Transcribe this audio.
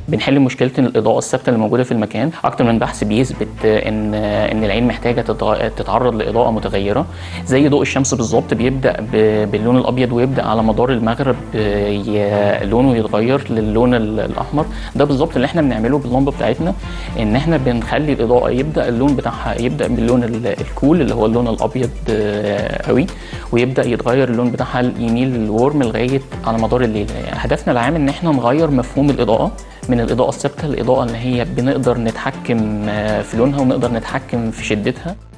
بنحل مشكله الاضاءه الثابته اللي موجوده في المكان اكتر من بحث بيثبت ان ان العين محتاجه تتغ- تتعرض لاضاءه متغيره زي ضوء الشمس بالظبط بيبدا ب- باللون الابيض ويبدا على مدار المغرب آه، ي- لونه يتغير للون ال- الاحمر ده بالظبط اللي احنا بنعمله باللمبه بتاعتنا ان احنا بنخلي الاضاءه يبدا اللون بتاعها يبدا باللون ال- الكول اللي هو اللون الابيض آه، قوي ويبدا يتغير اللون بتاعها يميل للورم لغايه على مدار الليل هدفنا العام ان احنا نغير مفهوم الاضاءه من الاضاءه الثابته للاضاءه اللي هي بنقدر نتحكم آه، في لونها ونقدر نتحكم في شدتها